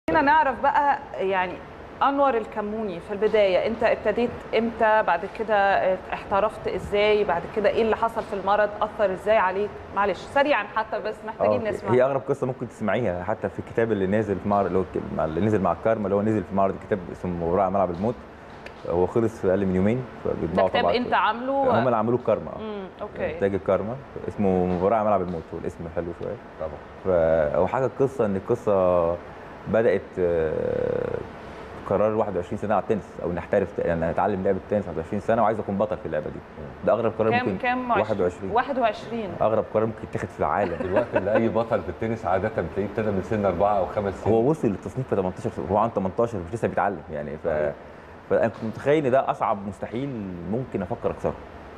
خلينا نعرف بقى يعني انور الكموني في البدايه انت ابتديت امتى بعد كده احترفت ازاي بعد كده ايه اللي حصل في المرض اثر ازاي عليك معلش سريعا حتى بس محتاجين آه، نسمع هي اغرب قصه ممكن تسمعيها حتى في الكتاب اللي نازل في معرض اللي هو الك- مع- اللي نزل مع الكارما اللي هو نزل في معرض الكتاب اسمه مباراه على ملعب الموت هو خلص في اقل من يومين ده فبيطبعوا كتاب طبعا انت عامله هم اللي عملوه الكارما اه امم اوكي انتاج الكارما اسمه مباراه على ملعب الموت والاسم حلو شويه طبعا فهو حاجه القصه ان القصه بدات آه، قرار 21 سنه على التنس او نحترف يعني اتعلم لعبه التنس 21 سنه وعايز اكون بطل في اللعبه دي ده اغرب قرار كام ممكن كام 21 21 اغرب قرار ممكن يتاخد في العالم دلوقتي اللي اي بطل في التنس عاده بتلاقيه ابتدى من سن اربعه او خمس سنين هو وصل للتصنيف في 18 سنة. هو عنده 18 مش لسه بيتعلم يعني ف أيوة. فانا كنت متخيل ان ده اصعب مستحيل ممكن افكر اكسره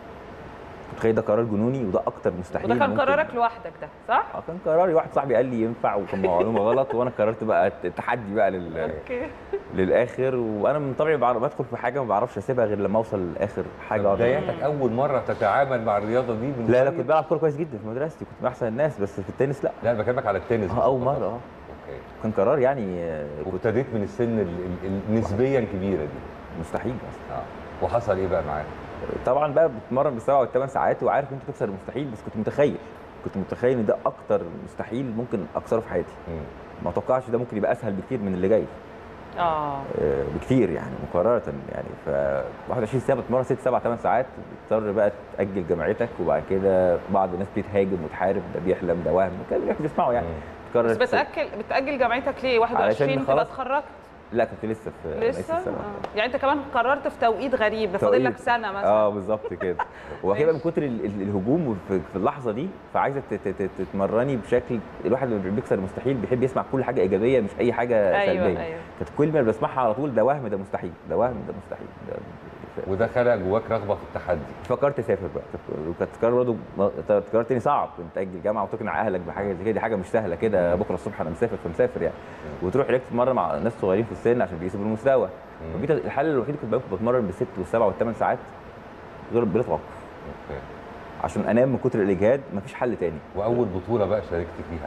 كنت متخيل ده قرار جنوني وده اكتر مستحيل وده كان ممكن- قرارك لوحدك ده صح؟ اه كان قراري واحد صاحبي قال لي ينفع وكان معلومه غلط وانا قررت بقى التحدي بقى لل... اوكي للاخر وانا من طبعي بعرف بدخل في حاجه ما بعرفش اسيبها غير لما اوصل لاخر حاجه أقدر- بدايتك اول مره تتعامل مع الرياضه دي من لا لا قريب؟ كنت بلعب كوره كويس جدا في مدرستي كنت من احسن الناس بس في التنس لا لا أنا بكلمك على التنس اه اول مره اه اوكي كان قرار يعني آه، كنت وابتديت من السن ال- ال- النسبيا كبيره دي مستحيل اصلا اه وحصل ايه بقى معاك؟ طبعا بقى بتتمرن بالسبع والثمان ساعات وعارف ان انت تكسر المستحيل بس كنت متخيل كنت متخيل ان ده اكتر مستحيل ممكن اكسره في حياتي مم. ما اتوقعش ده ممكن يبقى اسهل بكتير من اللي جاي اه آه، بكتير يعني مقارنه يعني ف 21 سنه بتمرن 6 7 8 ساعات بتضطر بقى تاجل جامعتك وبعد كده بعض الناس بتهاجم وتحارب ده بيحلم ده وهم كده اللي بيسمعوا يعني مم. تقرر بس بتاكل بتاجل جامعتك ليه 21 تبقى خلاص اتخرجت لا كنت لسه في نهاية لسه السنة. آه. يعني انت كمان قررت في توقيت غريب فاضل لك توقيت- سنه مثلا اه بالظبط كده وكده بقى من كتر ال- ال- الهجوم في في اللحظه دي فعايزه ت- ت- ت- تتمرني بشكل الواحد اللي بيكسر المستحيل بيحب يسمع كل حاجه ايجابيه مش اي حاجه ايوه سلبيه ايوه كانت كل ما بسمعها على طول ده وهم ده مستحيل ده وهم ده مستحيل ده وده خلق جواك رغبه في التحدي فكرت اسافر بقى وكانت قرار برضه قرار تاني صعب انت تاجل جامعه وتقنع اهلك بحاجه زي كده دي حاجه مش سهله كده بكره الصبح انا مسافر فمسافر يعني وتروح هناك تتمرن مع ناس صغيرين في السن عشان بيقيسوا بالمستوى مم. فبقيت الحل الوحيد اللي كنت بتمرن بالست والسبع والثمان ساعات غير بلا توقف اوكي عشان انام من كتر الاجهاد مفيش حل تاني واول بطوله بقى شاركت فيها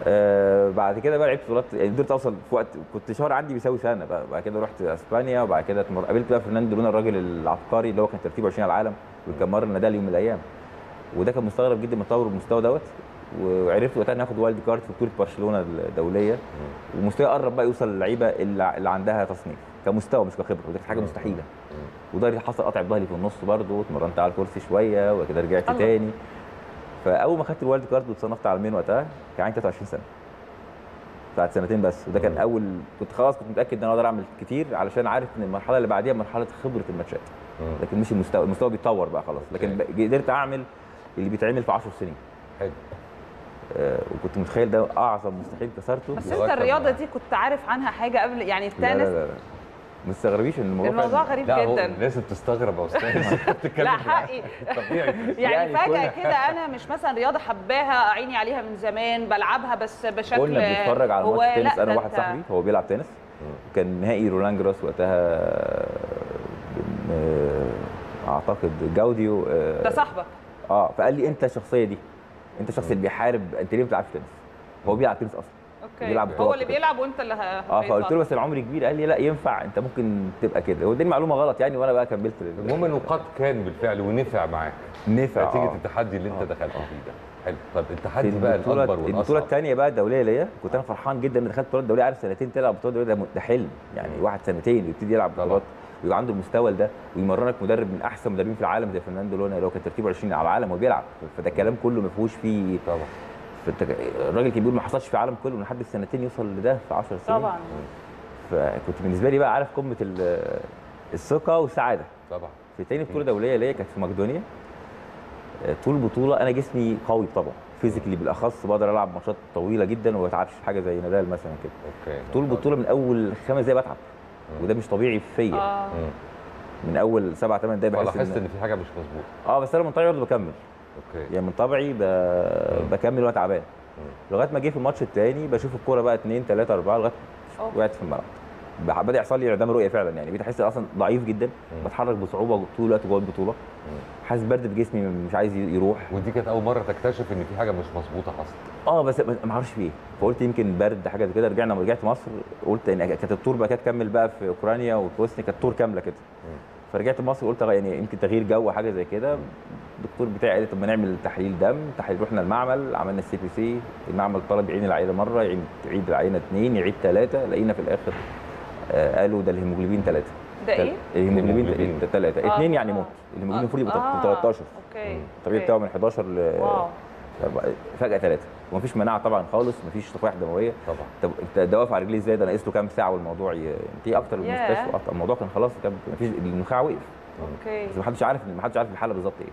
آه بعد كده بقى لعبت بطولات يعني قدرت اوصل في وقت كنت شهر عندي بيساوي سنه بقى بعد كده رحت اسبانيا وبعد كده اتمر- قابلت بقى فرناندو لونا الراجل العبقري اللي هو كان ترتيبه 20 على العالم وكان مر نادال يوم من الايام وده كان مستغرب جدا من تطور المستوى دوت وعرفت وقتها ان اخد وايلد كارد في بطوله برشلونه الدوليه ومستوى قرب بقى يوصل للعيبه اللي اللي عندها تصنيف كمستوى مش كخبره وده كانت حاجه مم. مستحيله وده اللي حصل قطع ظهري في النص برضه اتمرنت على الكرسي شويه وبعد كده رجعت الله. تاني فاول ما خدت الوايلد كارد واتصنفت عالميا وقتها كان عندي 23 سنه بعد سنتين بس وده كان مم. اول كنت خلاص كنت متاكد ان انا اقدر اعمل كتير علشان عارف ان المرحله اللي بعديها مرحله خبره الماتشات مم. لكن مش المستوى المستوى بيتطور بقى خلاص لكن أوكي. قدرت اعمل اللي بيتعمل في 10 سنين حلو آه، وكنت متخيل ده اعظم مستحيل كسرته بس لغاية انت الرياضه لما- دي كنت عارف عنها حاجه قبل يعني لا لا التنس لا لا ما تستغربيش ان الموضوع الموضوع فعلاً- غريب لا هو جدا لازم تستغرب يا استاذ بتتكلم لا معاه. حقي طبيعي يعني, يعني فجاه كنا- كده انا مش مثلا رياضه حباها عيني عليها من زمان بلعبها بس بشكل كنا بنتفرج على هو ماتش لا، تنس انا ده وواحد أنت- صاحبي هو بيلعب تنس كان نهائي رولان جراس وقتها بن- آه، اعتقد جاوديو آه، ده صاحبك اه فقال لي انت الشخصيه دي انت الشخص اللي بيحارب انت ليه ما بتلعبش تنس هو بيلعب تنس اصلا اوكي بيلعب هو بطولات اللي وكده. بيلعب وانت اللي ه- اه فقلت له بس انا عمري كبير قال لي لا ينفع انت ممكن تبقى كده هو اداني معلومه غلط يعني وانا بقى كملت المهم انه قد كان بالفعل ونفع معاك نفع نتيجه آه. التحدي اللي انت آه. دخلت آه. فيه ده حلو طب في التحدي بقى البطوله الاكبر البطوله والاصعب الثانيه بقى الدوليه ليا كنت انا فرحان جدا ان دخلت بطوله دوليه عارف سنتين تلعب بطوله دوليه ده م- ده حلم يعني مم. واحد سنتين يبتدي يلعب طبعا. بطولات ويبقى عنده المستوى ده ويمرنك مدرب من احسن مدربين في العالم زي فرناندو لونا اللي هو كان ترتيبه 20 على العالم وبيلعب فده كلام كله ما فيهوش فيه طبعا فانت الراجل كان بيقول ما حصلش في العالم كله من لحد السنتين يوصل لده في 10 سنين طبعا فكنت بالنسبه لي بقى عارف قمه ال- الثقه والسعاده طبعا في تاني بطوله دوليه ليا كانت في مقدونيا آه، طول البطوله انا جسمي قوي طبعا فيزيكلي بالاخص بقدر العب ماتشات طويله جدا وما بتعبش في حاجه زي نادال مثلا كده اوكي طول البطوله من اول خمس دقايق بتعب مم. وده مش طبيعي فيا اه مم. من اول سبع ثمان دقايق بحس فلاحظت ان ان في حاجه مش مظبوطه اه بس انا من طبيعي برضه بكمل اوكي يعني من طبيعي ب... بكمل وانا تعبان مم. لغايه ما جه في الماتش الثاني بشوف الكوره بقى اثنين ثلاثه اربعه لغايه أوه. وقعت في الملعب بقى- بدا يحصل لي انعدام رؤيه فعلا يعني بقيت احس اصلا ضعيف جدا مم. بتحرك بصعوبه طول الوقت جوه البطوله حاسس برد في جسمي مش عايز يروح ودي كانت اول مره تكتشف ان في حاجه مش مظبوطه حصلت اه بس ما ما اعرفش في ايه فقلت يمكن برد حاجه زي كده رجعنا لما رجعت مصر قلت ان كانت التور بقى كانت تكمل بقى في اوكرانيا وبوسنيا كانت تور كامله كده فرجعت مصر قلت يعني يمكن تغيير جو حاجه زي كده الدكتور بتاعي قال لي طب ما نعمل تحليل دم تحليل رحنا المعمل عملنا السي بي سي المعمل طلب يعيد العينه مره يعيد يعيد العينه اثنين يعيد ثلاثه لقينا في الاخر آه قالوا ده الهيموجلوبين ثلاثه ده ايه؟ الهيموجلوبين الهيموجلوبين. ثلاثه آه، اثنين يعني آه. موت الهيموجلوبين المفروض يبقى آه، 13 اوكي الطبيعي بتاعه من 11 ل واو فجاه ثلاثه ومفيش مناعه طبعا خالص مفيش صفائح دمويه طبعا طب انت ده واقف على رجليه ازاي ده انا قست له كام ساعه والموضوع ي... انت ايه اكتر ياه. المستشفى أكتر. الموضوع كان خلاص كان مفيش النخاع وقف اوكي بس محدش عارف محدش عارف الحاله بالظبط ايه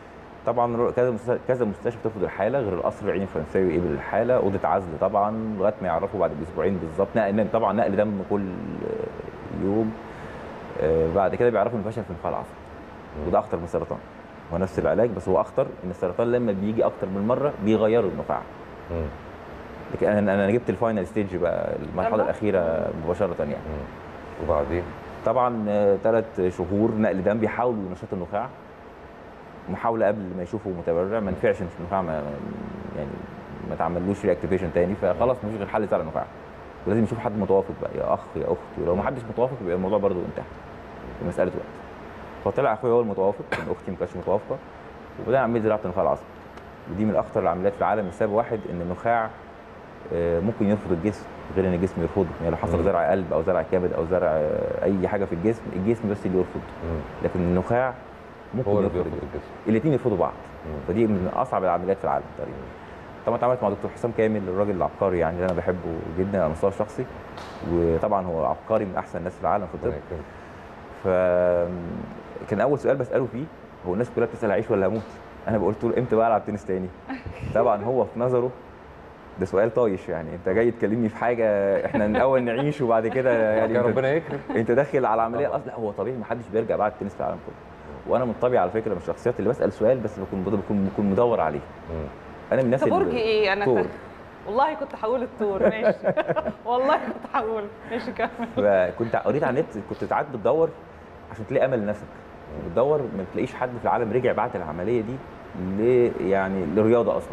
طبعا كذا مستشفى كذا مستشفى ترفض الحاله غير القصر العيني الفرنساوي قبل الحاله اوضه عزل طبعا لغايه ما يعرفوا بعد باسبوعين بالظبط نقل طبعا نقل دم كل يوم آه، بعد كده بيعرفوا ان فشل في النخاع العصبي وده اخطر من السرطان هو نفس العلاج بس هو اخطر ان السرطان لما بيجي اكتر من مره بيغيروا النخاع مم. لكن انا انا جبت الفاينل ستيج بقى المرحله الله. الاخيره مباشره يعني مم. وبعدين طبعا ثلاث شهور نقل دم بيحاولوا ينشطوا النخاع محاوله قبل ما يشوفوا متبرع ما نفعش مش النخاع ما يعني ما تعملوش رياكتيفيشن تاني فخلاص مفيش غير حل زرع النخاع ولازم يشوف حد متوافق بقى يا اخ يا اخت ولو ما حدش متوافق يبقى الموضوع برضه انتهى مساله وقت فطلع اخويا هو المتوافق ان اختي ما كانتش متوافقه وبدأنا عمليه زراعه النخاع العصبي ودي من اخطر العمليات في العالم لسبب واحد ان النخاع آه، ممكن يرفض الجسم غير ان الجسم يرفضه يعني لو حصل مم. زرع قلب او زرع كبد او زرع آه، اي حاجه في الجسم الجسم بس اللي يرفض مم. لكن النخاع ممكن هو اللي يرفض بيرفض الجسم الجسم الاثنين يرفضوا بعض مم. فدي من اصعب العمليات في العالم تقريبا طبعا اتعاملت مع دكتور حسام كامل الراجل العبقري يعني اللي انا بحبه جدا على المستوى الشخصي وطبعا هو عبقري من احسن الناس في العالم في الطب ربنا يكرمك. ف كان اول سؤال بساله فيه هو الناس كلها بتسال اعيش ولا هموت انا قلت له امتى بقى العب تنس تاني طبعا هو في نظره ده سؤال طايش يعني انت جاي تكلمني في حاجه احنا الاول نعيش وبعد كده يعني كان انت, ربنا يكرم انت داخل على عمليه طبعا. اصلا هو طبيعي ما حدش بيرجع بعد التنس في العالم كله وانا من طبيعي على فكره من الشخصيات اللي بسال سؤال بس بكون بكون, بكون مدور عليه مم. انا من الناس انت برج اللي- ايه انا طور. كنت والله كنت هقول الطور ماشي والله كنت هقول ماشي كمل فكنت قريت على النت كنت ساعات بتدور عشان تلاقي امل لنفسك بتدور ما بتلاقيش حد في العالم رجع بعد العمليه دي ل يعني لرياضه اصلا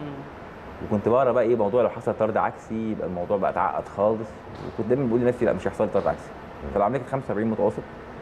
وكنت بقرا بقى ايه موضوع لو حصل طرد عكسي يبقى الموضوع بقى اتعقد خالص وكنت دايما بقول لنفسي لا مش هيحصل لي طرد عكسي فالعمليه كانت 75 متوسط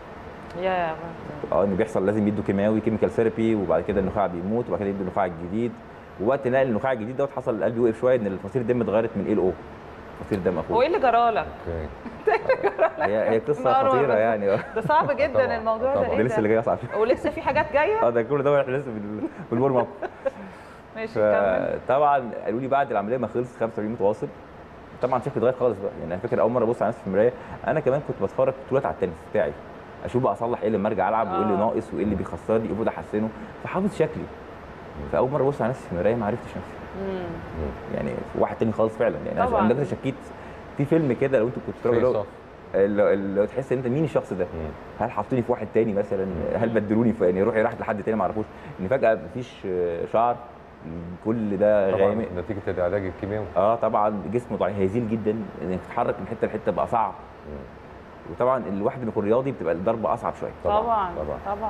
يا اه ان بيحصل لازم يدوا كيماوي كيميكال ثيرابي وبعد كده النخاع بيموت وبعد كده يدوا النخاع الجديد ووقت نقل النخاع الجديد دوت حصل القلب وقف شويه ان الفصيل الدم اتغيرت من ال او فصيل دم هو اخوه ايه اللي جرالك؟ اوكي هي هي قصه مروة خطيره بس. يعني اه ده صعب جدا طبعاً، الموضوع ده طبعاً. ده ايه لسه اللي ده؟ جاي اصعب ولسه في حاجات جايه؟ اه ده كل ده واحنا لسه في ال- في الورم اب ماشي كمل فطبعا قالوا لي بعد العمليه ما خلصت 75 متواصل طبعا شكلي اتغير خالص بقى يعني انا فاكر اول مره ابص على نفسي في المرايه انا كمان كنت بتفرج طولات على التنس بتاعي اشوف بقى اصلح ايه لما ارجع العب وايه اللي آه. ناقص وايه اللي بيخسرني المفروض احسنه فحافظ شكلي فاول مره ابص على نفسي في المرايه ما عرفتش نفسي مم. يعني في واحد تاني خالص فعلا يعني طبعاً. انا لدرجه شكيت في فيلم كده لو انتوا كنتوا فيس بتتفرجوا اوف اللي اللي تحس ان انت مين الشخص ده مم. هل حطوني في واحد تاني مثلا هل بدلوني في يعني روحي راحت لحد تاني ما اعرفوش ان فجاه مفيش شعر كل ده طبعا غامق نتيجه العلاج الكيماوي اه طبعا جسمه ضعيف هيزيل جدا انك تتحرك من حته لحته بقى صعب مم. وطبعا الواحد لما يكون رياضي بتبقى الضربه اصعب شويه طبعا طبعا طبعا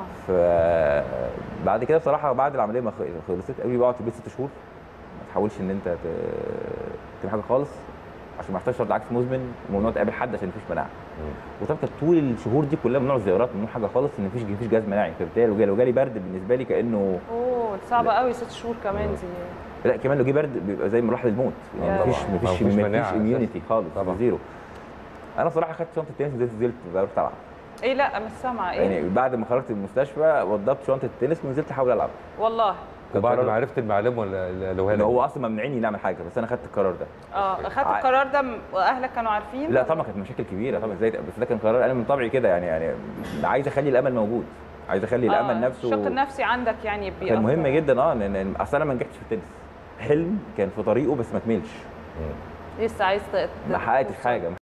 فبعد كده بصراحه بعد العمليه ما خ- خلصت قالوا لي بقعد في البيت ست شهور ما تحاولش ان انت ت- تعمل حاجه خالص عشان ما يحتاجش طرد عكس مزمن وممنوع تقابل حد عشان مفيش مناعه مم. وطبعا كانت طول الشهور دي كلها ممنوع الزيارات ممنوع حاجه خالص ان مفيش مفيش جهاز مناعي فبالتالي لو جالي- لو جالي برد بالنسبه لي كانه اوه صعبه قوي ست شهور كمان دي لا كمان لو جه برد بيبقى زي مراحل الموت آه يعني مفيش طبعاً. مفيش مفيش مفيش مناعة أساساً. اميونيتي خالص طبعاً. زيرو انا صراحه خدت شنطه التنس ونزلت نزلت بقى رحت العب ايه لا مش سامعه ايه يعني بعد ما خرجت من المستشفى وضبت شنطه التنس ونزلت احاول العب والله وبعد القرار- ما عرفت المعلومه ولا لو ان هنا هو اصلا ممنوعيني نعمل حاجه بس انا خدت القرار ده اه اخدت ع- القرار ده م- واهلك كانوا عارفين لا طبعا كانت مشاكل كبيره طبعا ازاي بس ده كان قرار انا من طبعي كده يعني يعني عايز اخلي الامل موجود عايز اخلي الامل آه، نفسه الشق النفسي عندك يعني كان بيأثر. مهم جدا اه لان لأن اصل انا ما نجحتش في التنس حلم كان في طريقه بس ما كملش مم. لسه عايز ت- ما حققتش توصل. حاجه